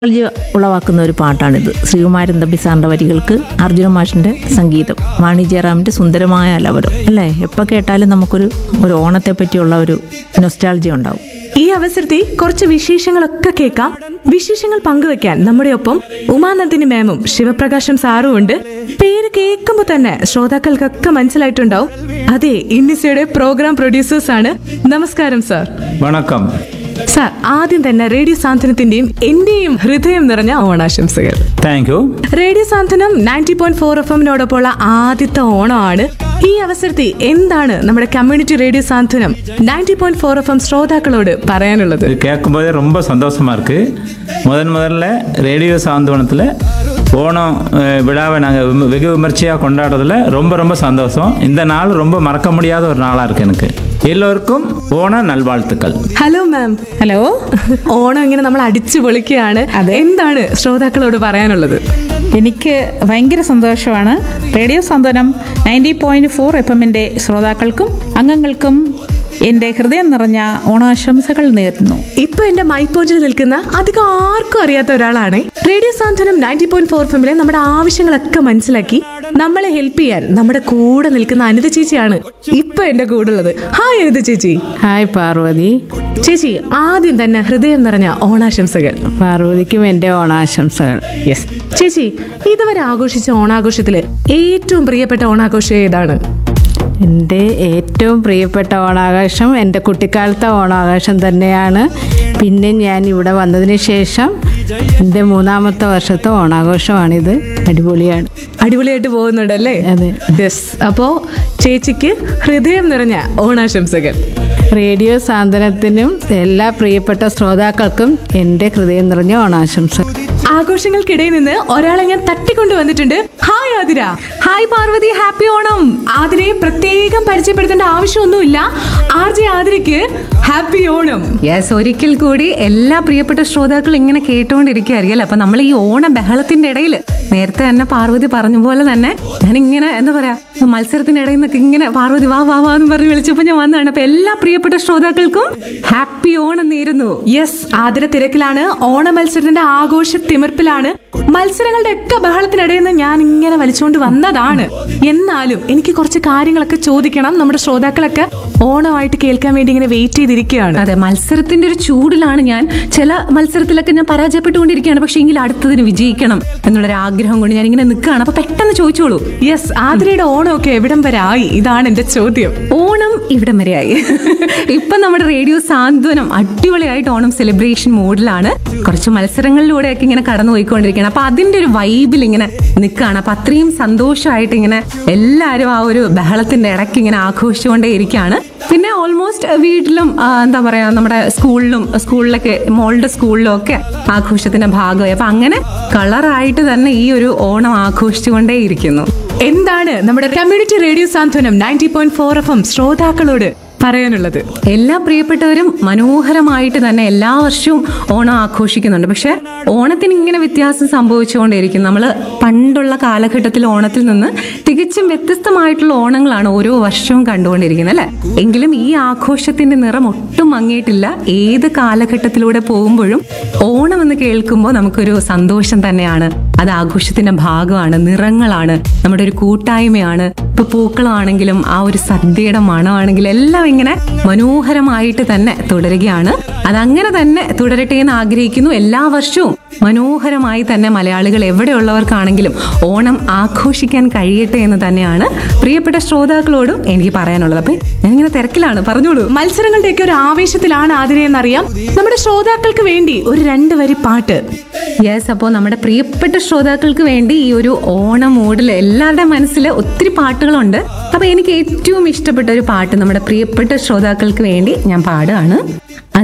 Nostalgia ഉളവാക്കുന്ന ഒരു പാട്ടാണിത് ശ്രീകുമാരൻ തമ്പി സാറിന്റെ വരികൾക്ക് അർജുന മാഷിന്റെ സംഗീതം വാണി ജയറാമിന്റെ സുന്ദരമായ അലവരം അല്ലേ എപ്പോൾ കേട്ടാലും നമുക്കൊരു ഒരു ഓണത്തെ പറ്റിയുള്ള ഒരു നൊസ്റ്റാൾജിയ ഉണ്ടാവും ഈ അവസരത്തിൽ കുറച്ച് വിശേഷങ്ങളൊക്കെ കേൾക്കാം വിശേഷങ്ങൾ പങ്കുവെക്കാൻ നമ്മുടെ ഒപ്പം ഉമാനന്ദിനി മാമും ശിവപ്രകാശം സാറും ഉണ്ട് പേര് കേൾക്കുമ്പോൾ തന്നെ ശ്രോതാക്കൾക്കൊക്കെ മനസ്സിലായിട്ടുണ്ടാവും അതെ ഇന്നിസയുടെ പ്രോഗ്രാം പ്രൊഡ്യൂസേഴ്സ് ആണ് നമസ്കാരം സാർ വണക്കം സാർ ആദ്യം തന്നെ റേഡിയോ സാന്ത്വനത്തിന്റെയും എന്റെയും ഹൃദയം നിറഞ്ഞ ഓണാശംസകൾ thank you radio Santhwanam ninety point four F എമ്മിനോടൊപ്പമുള്ള ആദ്യത്തെ ഓണമാണ് ഈ അവസരത്തിൽ എന്താണ് നമ്മുടെ community radio Santhwanam ninety point four F M ശ്രോതാക്കളോട് പറയാനുള്ളത് இது கேட்கும்போதே ரொம்ப சந்தோஷமா இருக்கு முதன் முதல்ல ரேடியோ சாந்தவனத்தில் ஓணம் அஹ், விழாவை நாங்கள் வெகு விமர்சையாக கொண்டாடுறதுல ரொம்ப ரொம்ப சந்தோஷம் இந்த நாள் ரொம்ப மறக்க முடியாத ஒரு நாளாக இருக்கு எனக்கு எல்லோருக்கும் ஓண நல்வாழ்த்துக்கள் ഹലോ മാം ഹലോ ഓണം ഇങ്ങനെ നമ്മൾ അടിച്ചു പൊളിക്കുകയാണ് എന്താണ് ശ്രോതാക്കളോട് പറയാനുള്ളത് എനിക്ക് ഭയങ്കര സന്തോഷമാണ് radio Santhwanam ninety point four F എമ്മിൻ്റെ ശ്രോതാക്കൾക്കും അംഗങ്ങൾക്കും എൻ്റെ ഹൃദയം നിറഞ്ഞ ഓണാശംസകൾ നേരുന്നു ഇപ്പൊ എന്റെ മൈപ്പോജിൽ നിൽക്കുന്ന അധികം ആർക്കും അറിയാത്ത ഒരാളാണ് radio Santhwanam ninety point four ഫിമിലെ നമ്മുടെ ആവശ്യങ്ങളൊക്കെ മനസ്സിലാക്കി നമ്മളെ ഹെൽപ്പ് ചെയ്യാൻ നമ്മുടെ കൂടെ നിൽക്കുന്ന അനിത ചേച്ചിയാണ് ഇപ്പൊ എന്റെ കൂടെ ഉള്ളത് ഹായ് അനിത ചേച്ചി ഹായ് പാർവതി ചേച്ചി ആദ്യം തന്നെ ഹൃദയം നിറഞ്ഞ ഓണാശംസകൾ പാർവതിക്കും എൻ്റെ ഓണാശംസകൾ യെസ് ചേച്ചി ഇതുവരെ ആഘോഷിച്ച ഓണാഘോഷത്തില് ഏറ്റവും പ്രിയപ്പെട്ട ഓണാഘോഷം ഏതാണ് എൻ്റെ ഏറ്റവും പ്രിയപ്പെട്ട ഓണാഘോഷം എൻ്റെ കുട്ടിക്കാലത്തെ ഓണാഘോഷം തന്നെയാണ് പിന്നെ ഞാൻ ഇവിടെ വന്നതിന് ശേഷം എൻ്റെ മൂന്നാമത്തെ വർഷത്തെ ഓണാഘോഷമാണിത് അടിപൊളിയാണ് അടിപൊളിയായിട്ട് പോകുന്നുണ്ടല്ലേ അതെ. യെസ് അപ്പോ ചേച്ചിക്ക് ഹൃദയം നിറഞ്ഞ ഓണാശംസകൾ റേഡിയോ സാന്ത്വനത്തിനും എല്ലാ പ്രിയപ്പെട്ട ശ്രോതാക്കൾക്കും എൻ്റെ ഹൃദയം നിറഞ്ഞ ഓണാശംസകൾ ആഘോഷങ്ങൾക്കിടയിൽ നിന്ന് ഒരാളെ ഞാൻ തട്ടിക്കൊണ്ടു വന്നിട്ടുണ്ട് hi Athira hi Parvathy happy Onam ആതിരയെ പ്രത്യേകം പരിചയപ്പെടുത്തേണ്ട ആവശ്യമൊന്നുമില്ല ആർ ജെ ആതിരയ്ക്ക് ഹാപ്പി ഓണം യെസ് ഒരിക്കൽ കൂടി എല്ലാ പ്രിയപ്പെട്ട ശ്രോതാക്കളും ഇങ്ങനെ കേട്ടുകൊണ്ടിരിക്കുകയായിരിക്കും അപ്പൊ നമ്മൾ ഈ ഓണ ബഹളത്തിന്റെ ഇടയിൽ നേരത്തെ തന്നെ പാർവതി പറഞ്ഞ പോലെ തന്നെ ഞാൻ ഇങ്ങനെ എന്താ പറയാ മത്സരത്തിന്റെ ഇടയിൽ നിന്നൊക്കെ ഇങ്ങനെ പാർവതി വാ വാ വാ എന്ന് പറഞ്ഞ് വിളിച്ചപ്പോൾ ഞാൻ വന്നതാണ് അപ്പൊ എല്ലാ പ്രിയപ്പെട്ട ശ്രോതാക്കൾക്കും ഹാപ്പി ഓണം നേരുന്നു യെസ് ആതിര തിരക്കിലാണ് ഓണ മത്സരത്തിന്റെ ആഘോഷ തിമിർപ്പിലാണ് മത്സരങ്ങളുടെ ഒക്കെ ബഹളത്തിനിടയിൽ നിന്ന് ഞാൻ ഇങ്ങനെ വലിച്ചുകൊണ്ട് വന്നതാണ് എന്നാലും എനിക്ക് കുറച്ച് കാര്യങ്ങളൊക്കെ ചോദിക്കണം നമ്മുടെ ശ്രോതാക്കളൊക്കെ ഓണമായിട്ട് കേൾക്കാൻ വേണ്ടി ഇങ്ങനെ വെയിറ്റ് ചെയ്തിരിക്കുകയാണ് അതെ മത്സരത്തിന്റെ ഒരു ചൂടിലാണ് ഞാൻ ചില മത്സരത്തിലൊക്കെ ഞാൻ പരാജയപ്പെട്ടുകൊണ്ടിരിക്കുകയാണ് പക്ഷെ എങ്കിൽ അടുത്തതിന് വിജയിക്കണം എന്നുള്ളൊരു ആഗ്രഹം കൊണ്ട് ഞാൻ ഇങ്ങനെ നിൽക്കുകയാണ് അപ്പൊ പെട്ടെന്ന് ചോദിച്ചോളൂ യെസ് ആതിരയുടെ ഓണമൊക്കെ എവിടം വരെ ആയി ഇതാണ് എന്റെ ചോദ്യം ഓണം ഇവിടം വരെയായി ഇപ്പൊ നമ്മുടെ റേഡിയോ സാന്ത്വനം അടിപൊളിയായിട്ട് ഓണം സെലിബ്രേഷൻ മോഡിലാണ് കുറച്ച് മത്സരങ്ങളിലൂടെയൊക്കെ ഇങ്ങനെ കടന്നു പോയിക്കൊണ്ടിരിക്കുകയാണ് അപ്പൊ അതിന്റെ ഒരു വൈബിൽ ഇങ്ങനെ നിൽക്കുകയാണ് അപ്പൊ അത്രയും സന്തോഷമായിട്ട് ഇങ്ങനെ എല്ലാവരും ആ ഒരു ബഹളത്തിന്റെ ഇടയ്ക്ക് ഇങ്ങനെ ആഘോഷിച്ചുകൊണ്ടേ ഇരിക്കുകയാണ് പിന്നെ ഓൾമോസ്റ്റ് വീട്ടിലും ആ, എന്താ പറയാ നമ്മുടെ സ്കൂളിലും സ്കൂളിലൊക്കെ മോളുടെ സ്കൂളിലും ഒക്കെ ആഘോഷത്തിന്റെ ഭാഗമായി അപ്പൊ അങ്ങനെ കളറായിട്ട് തന്നെ ഈ ഒരു ഓണം ആഘോഷിച്ചുകൊണ്ടേ ഇരിക്കുന്നു എന്താണ് നമ്മുടെ community radio Santhwanam ninety point four F M ശ്രോതാക്കളോട് പറയാനുള്ളത് എല്ലാ പ്രിയപ്പെട്ടവരും മനോഹരമായിട്ട് തന്നെ എല്ലാ വർഷവും ഓണം ആഘോഷിക്കുന്നുണ്ട് പക്ഷെ ഓണത്തിന് ഇങ്ങനെ വ്യത്യാസം സംഭവിച്ചുകൊണ്ടേയിരിക്കും നമ്മൾ പണ്ടുള്ള കാലഘട്ടത്തിൽ ഓണത്തിൽ നിന്ന് തികച്ചും വ്യത്യസ്തമായിട്ടുള്ള ഓണങ്ങളാണ് ഓരോ വർഷവും കണ്ടുകൊണ്ടിരിക്കുന്നത് അല്ലെ എങ്കിലും ഈ ആഘോഷത്തിന്റെ നിറം ഒട്ടും മങ്ങിയിട്ടില്ല ഏത് കാലഘട്ടത്തിലൂടെ പോകുമ്പോഴും ഓണം എന്ന് കേൾക്കുമ്പോൾ നമുക്കൊരു സന്തോഷം തന്നെയാണ് അത് ആഘോഷത്തിന്റെ ഭാഗമാണ് നിറങ്ങളാണ് നമ്മുടെ ഒരു കൂട്ടായ്മയാണ് ഇപ്പൊ പൂക്കളമാണെങ്കിലും ആ ഒരു സദ്യയുടെ മണമാണെങ്കിലും എല്ലാം ഇങ്ങനെ മനോഹരമായിട്ട് തന്നെ തുടരുകയാണ് അതങ്ങനെ തന്നെ തുടരട്ടെ എന്ന് ആഗ്രഹിക്കുന്നു എല്ലാ വർഷവും മനോഹരമായി തന്നെ മലയാളികൾ എവിടെയുള്ളവർക്കാണെങ്കിലും ഓണം ആഘോഷിക്കാൻ കഴിയട്ടെ എന്ന് തന്നെയാണ് പ്രിയപ്പെട്ട ശ്രോതാക്കളോടും എനിക്ക് പറയാനുള്ളത് അപ്പൊ ഞാനിങ്ങനെ തിരക്കിലാണ് പറഞ്ഞോളൂ മത്സരങ്ങളുടെയൊക്കെ ഒരു ആവേശത്തിലാണ് ആതിരയെന്നറിയാം നമ്മുടെ ശ്രോതാക്കൾക്ക് വേണ്ടി ഒരു രണ്ട് വരി പാട്ട് യെസ് അപ്പോൾ നമ്മുടെ പ്രിയപ്പെട്ട ശ്രോതാക്കൾക്ക് വേണ്ടി ഈ ഒരു ഓണ മൂഡിൽ എല്ലാവരുടെ മനസ്സിൽ ഒത്തിരി പാട്ടുകളുണ്ട് അപ്പോൾ എനിക്ക് ഏറ്റവും ഇഷ്ടപ്പെട്ട ഒരു പാട്ട് നമ്മുടെ പ്രിയപ്പെട്ട ശ്രോതാക്കൾക്ക് വേണ്ടി ഞാൻ പാടുകയാണ്